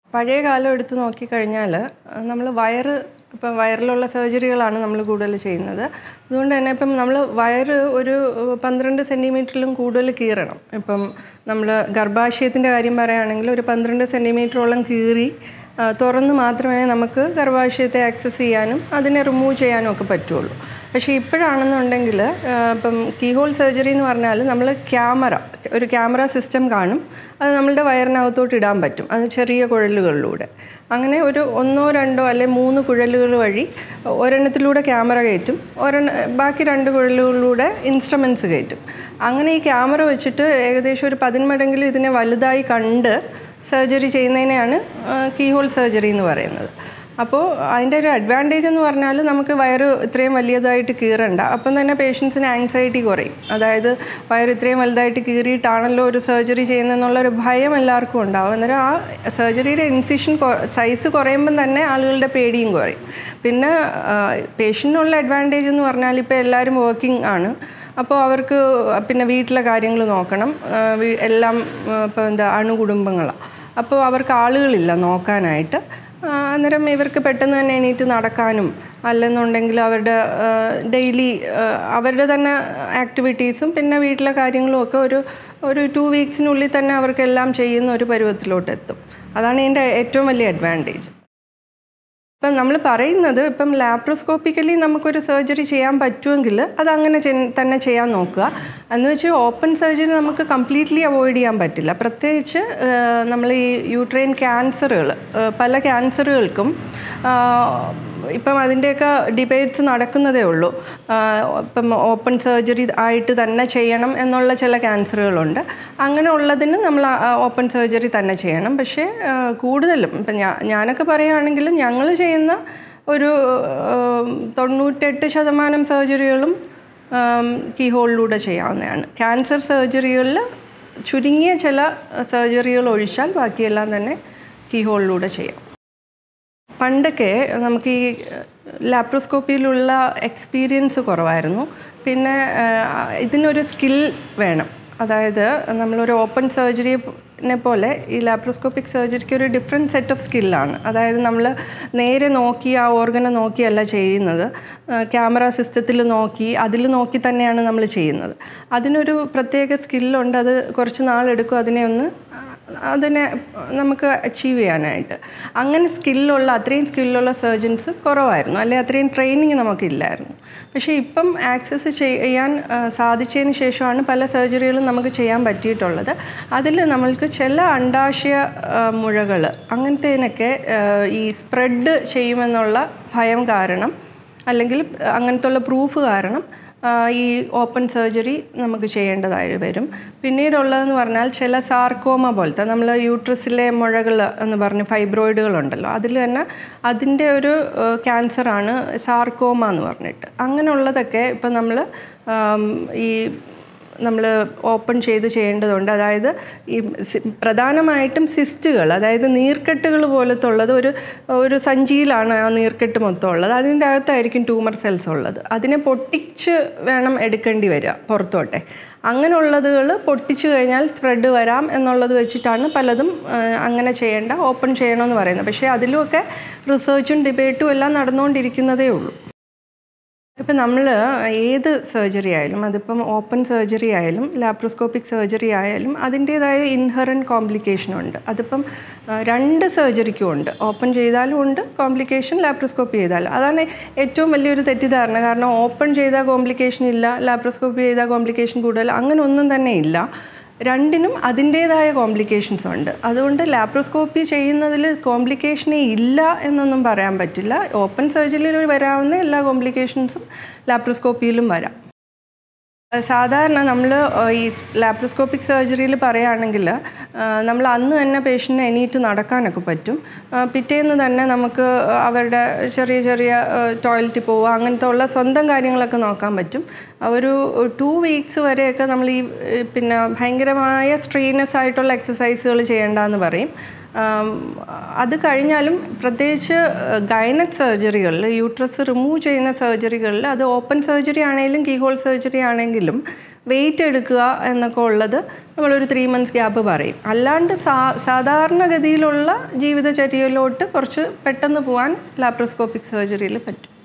പഴയ കാലം എടുത്ത് നോക്കിക്കഴിഞ്ഞാൽ നമ്മൾ വയറ് ഇപ്പം വയറിലുള്ള സർജറികളാണ് നമ്മൾ കൂടുതൽ ചെയ്യുന്നത് അതുകൊണ്ട് തന്നെ ഇപ്പം നമ്മൾ വയറ് ഒരു പന്ത്രണ്ട് സെൻറ്റിമീറ്ററിലും കൂടുതൽ കീറണം ഇപ്പം നമ്മൾ ഗർഭാശയത്തിൻ്റെ കാര്യം പറയുകയാണെങ്കിൽ ഒരു പന്ത്രണ്ട് സെൻറ്റിമീറ്ററോളം കീറി ആ, തുറന്ന് മാത്രമേ നമുക്ക് ഗർഭാശയത്തെ ആക്സസ് ചെയ്യാനും അതിനെ റിമൂവ് ചെയ്യാനും ഒക്കെ പറ്റുള്ളൂ പക്ഷേ ഇപ്പോഴാണെന്നുണ്ടെങ്കിൽ ഇപ്പം കീഹോൾ സർജറി എന്ന് പറഞ്ഞാൽ നമ്മൾ ക്യാമറ ഒരു ക്യാമറ സിസ്റ്റം കാണും അത് നമ്മളുടെ വയറിനകത്തോട്ട് ഇടാൻ പറ്റും അത് ചെറിയ കുഴലുകളിലൂടെ അങ്ങനെ ഒരു ഒന്നോ രണ്ടോ അല്ലെ മൂന്ന് കുഴലുകൾ വഴി ഒരെണ്ണത്തിലൂടെ ക്യാമറ കയറ്റും ഒരെണ്ണ ബാക്കി രണ്ട് കുഴലുകളിലൂടെ ഇൻസ്ട്രുമെൻറ്റ്സ് കയറ്റും അങ്ങനെ ഈ ക്യാമറ വെച്ചിട്ട് ഏകദേശം ഒരു പതിന്മടങ്കിലും ഇതിനെ വലുതായി കണ്ട് സർജറി ചെയ്യുന്നതിനെയാണ് കീഹോൾ സർജറി എന്ന് പറയുന്നത് അപ്പോൾ അതിൻ്റെ ഒരു അഡ്വാൻറ്റേജ് എന്ന് പറഞ്ഞാൽ നമുക്ക് വയറ് ഇത്രയും വലിയതായിട്ട് കീറണ്ട അപ്പം തന്നെ പേഷ്യൻസിന് ആങ്സൈറ്റി കുറയും അതായത് വയറ് ഇത്രയും വലുതായിട്ട് കീറിയിട്ടാണല്ലോ ഒരു സർജറി ചെയ്യുന്നതെന്നുള്ളൊരു ഭയം എല്ലാവർക്കും ഉണ്ടാവും അന്നേരം ആ സർജറിയുടെ ഇൻസിഷൻ സൈസ് കുറയുമ്പം തന്നെ ആളുകളുടെ പേടിയും കുറയും പിന്നെ പേഷ്യൻറ്റിനുള്ള അഡ്വാൻറ്റേജ് എന്ന് പറഞ്ഞാൽ ഇപ്പോൾ എല്ലാവരും വർക്കിംഗ് ആണ് അപ്പോൾ അവർക്ക് പിന്നെ വീട്ടിലെ കാര്യങ്ങൾ നോക്കണം ആ, വീ- എല്ലാം ഇപ്പോൾ എന്താ അണുകുടുംബങ്ങളാണ് അപ്പോൾ അവർക്ക് ആളുകളില്ല നോക്കാനായിട്ട് ആ, അന്നേരം ഇവർക്ക് പെട്ടെന്ന് തന്നെ എണീറ്റ് നടക്കാനും അല്ലെന്നുണ്ടെങ്കിൽ അവരുടെ ഡെയിലി അവരുടെ തന്നെ ആക്ടിവിറ്റീസും പിന്നെ വീട്ടിലെ കാര്യങ്ങളും ഒക്കെ ഒരു ഒരു ടു വീക്സിനുള്ളിൽ തന്നെ അവർക്കെല്ലാം ചെയ്യുന്ന ഒരു പരുവത്തിലോട്ട് എത്തും അതാണ് ഇതിൻ്റെ ഏറ്റവും വലിയ അഡ്വാൻറ്റേജ് ഇപ്പം നമ്മൾ പറയുന്നത് ഇപ്പം ലാപ്രോസ്കോപ്പിക്കലി നമുക്കൊരു സർജറി ചെയ്യാൻ പറ്റുമെങ്കിൽ അത് അങ്ങനെ ചെ- തന്നെ ചെയ്യാൻ നോക്കുക എന്ന് വെച്ച് ഓപ്പൺ സർജറി നമുക്ക് കംപ്ലീറ്റ്ലി അവോയ്ഡ് ചെയ്യാൻ പറ്റില്ല പ്രത്യേകിച്ച് നമ്മൾ ഈ യൂട്രൈൻ ക്യാൻസറുകൾ പല ക്യാൻസറുകൾക്കും ഇപ്പം അതിൻ്റെയൊക്കെ ഡിബേറ്റ്സ് നടക്കുന്നതേ ഉള്ളൂ ആ, ഇപ്പം ഓപ്പൺ സർജറി ആയിട്ട് തന്നെ ചെയ്യണം എന്നുള്ള ചില ക്യാൻസറുകളുണ്ട് അങ്ങനെ ഉള്ളതിന് നമ്മൾ ഓപ്പൺ സർജറി തന്നെ ചെയ്യണം പക്ഷേ ആ, കൂടുതലും ഇപ്പം ഞാ ഞാനൊക്കെ പറയുകയാണെങ്കിൽ ഞങ്ങൾ ചെയ്യുന്ന ഒരു ആ, തൊണ്ണൂറ്റെട്ട് ശതമാനം സർജറികളും കീഹോളിലൂടെ ചെയ്യാവുന്നതാണ് ക്യാൻസർ സർജറികളിൽ ചുരുങ്ങിയ ചില സർജറികൾ ഒഴിച്ചാൽ ബാക്കിയെല്ലാം തന്നെ കീഹോളിലൂടെ ചെയ്യാം പണ്ടൊക്കെ നമുക്ക് ഈ ലാപ്രോസ്കോപ്പിയിലുള്ള എക്സ്പീരിയൻസ് കുറവായിരുന്നു പിന്നെ ആ, ഇതിനൊരു സ്കിൽ വേണം അതായത് നമ്മളൊരു ഓപ്പൺ സർജറിനെ പോലെ ഈ ലാപ്രോസ്കോപ്പിക് സർജറിക്ക് ഒരു ഡിഫറെൻറ്റ് സെറ്റ് ഓഫ് സ്കില്ലാണ് അതായത് നമ്മൾ നേരെ നോക്കി ആ ഓർഗനെ നോക്കിയല്ല ചെയ്യുന്നത് ക്യാമറ സിസ്റ്റത്തിൽ നോക്കി അതിൽ നോക്കി തന്നെയാണ് നമ്മൾ ചെയ്യുന്നത് അതിനൊരു പ്രത്യേക സ്കില്ലുണ്ട് അത് കുറച്ച് നാളെടുക്കും അതിനെ ഒന്ന് അതിനെ നമുക്ക് അച്ചീവ് ചെയ്യാനായിട്ട് അങ്ങനെ സ്കില്ലുള്ള അത്രയും സ്കില്ലുള്ള സർജൻസ് കുറവായിരുന്നു അല്ലെ അത്രയും ട്രെയിനിങ് നമുക്കില്ലായിരുന്നു പക്ഷേ ഇപ്പം ആക്സസ് ചെയ്യാൻ ആ, സാധിച്ചതിന് ശേഷമാണ് പല സർജറികളും നമുക്ക് ചെയ്യാൻ പറ്റിയിട്ടുള്ളത് അതിൽ നമ്മൾക്ക് ചില അണ്ടാശയ മുഴകൾ അങ്ങനത്തേനൊക്കെ ആ, ഈ സ്പ്രെഡ് ചെയ്യുമെന്നുള്ള ഭയം കാരണം അല്ലെങ്കിൽ അങ്ങനത്തുള്ള പ്രൂഫ് കാരണം ആ, ഈ ഓപ്പൺ സർജറി നമുക്ക് ചെയ്യേണ്ടതായി വരും പിന്നീടുള്ളതെന്ന് പറഞ്ഞാൽ ചില സാർക്കോമ പോലത്തെ നമ്മൾ യൂട്രസിലെ മുഴകൾ എന്ന് പറഞ്ഞ് ഫൈബ്രോയിഡുകളുണ്ടല്ലോ അതിൽ തന്നെ അതിൻ്റെ ഒരു ക്യാൻസറാണ് സാർക്കോമ എന്ന് പറഞ്ഞിട്ട് അങ്ങനെയുള്ളതൊക്കെ ഇപ്പം നമ്മൾ ഈ നമ്മൾ ഓപ്പൺ ചെയ്ത് ചെയ്യേണ്ടതുണ്ട് അതായത് ഈ സി- പ്രധാനമായിട്ടും സിസ്റ്റുകൾ അതായത് നീർക്കെട്ടുകൾ പോലത്തെ ഉള്ളത് ഒരു ഒരു സഞ്ചിയിലാണ് ആ നീർക്കെട്ട് മൊത്തം ഉള്ളത് അതിൻ്റെ അകത്തായിരിക്കും ട്യൂമർ സെൽസ് ഉള്ളത് അതിനെ പൊട്ടിച്ച് വേണം എടുക്കേണ്ടി വരിക പുറത്തോട്ടെ അങ്ങനെയുള്ളതുകൾ പൊട്ടിച്ചു കഴിഞ്ഞാൽ സ്പ്രെഡ് വരാം എന്നുള്ളത് വെച്ചിട്ടാണ് പലതും ആ, അങ്ങനെ ചെയ്യേണ്ട ഓപ്പൺ ചെയ്യണമെന്ന് പറയുന്നത് പക്ഷേ അതിലുമൊക്കെ റിസർച്ചും ഡിബേറ്റും എല്ലാം നടന്നുകൊണ്ടിരിക്കുന്നതേ ഉള്ളൂ ഇപ്പം നമ്മൾ ഏത് സർജറി ആയാലും അതിപ്പം ഓപ്പൺ സർജറി ആയാലും ലാപ്രോസ്കോപ്പിക് സർജറി ആയാലും അതിൻ്റേതായ ഇൻഹറൻ കോംപ്ലിക്കേഷൻ ഉണ്ട് അതിപ്പം ആ, രണ്ട് സർജറിക്കും ഉണ്ട് ഓപ്പൺ ചെയ്താലും ഉണ്ട് കോംപ്ലിക്കേഷൻ ലാപ്രോസ്കോപ്പി ചെയ്താലും അതാണ് ഏറ്റവും വലിയൊരു തെറ്റിദ്ധാരണ കാരണം ഓപ്പൺ ചെയ്താൽ കോംപ്ലിക്കേഷൻ ഇല്ല ലാപ്രോസ്കോപ്പി ചെയ്താൽ കോംപ്ലിക്കേഷൻ കൂടുതൽ അങ്ങനെ ഒന്നും തന്നെ ഇല്ല രണ്ടിനും അതിൻ്റേതായ കോംപ്ലിക്കേഷൻസ് ഉണ്ട് അതുകൊണ്ട് ലാപ്രോസ്കോപ്പി ചെയ്യുന്നതിൽ കോംപ്ലിക്കേഷനേ ഇല്ല എന്നൊന്നും പറയാൻ പറ്റില്ല ഓപ്പൺ സർജറിയിൽ വരാവുന്ന എല്ലാ കോംപ്ലിക്കേഷൻസും ലാപ്രോസ്കോപ്പിയിലും വരാം സാധാരണ നമ്മൾ ഈ ലാപ്രോസ്കോപ്പിക് സർജറിയിൽ പറയുകയാണെങ്കിൽ നമ്മൾ അന്ന് തന്നെ പേഷ്യൻറ്റിന് എണീറ്റ് നടക്കാനൊക്കെ പറ്റും ആ, പിറ്റേന്ന് തന്നെ നമുക്ക് അവരുടെ ചെറിയ ചെറിയ ടോയ്ലറ്റിൽ പോവുക അങ്ങനത്തെ ഉള്ള സ്വന്തം കാര്യങ്ങളൊക്കെ നോക്കാൻ പറ്റും ഒരു ടു വീക്സ് വരെയൊക്കെ നമ്മൾ ഈ ഏ, പിന്നെ ഭയങ്കരമായ സ്ട്രെയിനസ് ആയിട്ടുള്ള എക്സസൈസുകൾ ചെയ്യേണ്ടെന്ന് പറയും ആം, അത് കഴിഞ്ഞാലും പ്രത്യേകിച്ച് ഗൈനക് സർജറികളിൽ യൂട്രസ് റിമൂവ് ചെയ്യുന്ന സർജറികളിൽ അത് ഓപ്പൺ സർജറി ആണെങ്കിലും കീഹോൾ സർജറി ആണെങ്കിലും വെയിറ്റ് എടുക്കുക എന്നൊക്കെ ഉള്ളത് നമ്മളൊരു ത്രീ മന്ത്സ് ഗ്യാപ്പ് പറയും അല്ലാണ്ട് സാ സാധാരണഗതിയിലുള്ള ജീവിതചര്യയിലോട്ട് കുറച്ച് പെട്ടെന്ന് പോകാൻ ലാപ്രോസ്കോപ്പിക് സർജറിയിൽ പറ്റും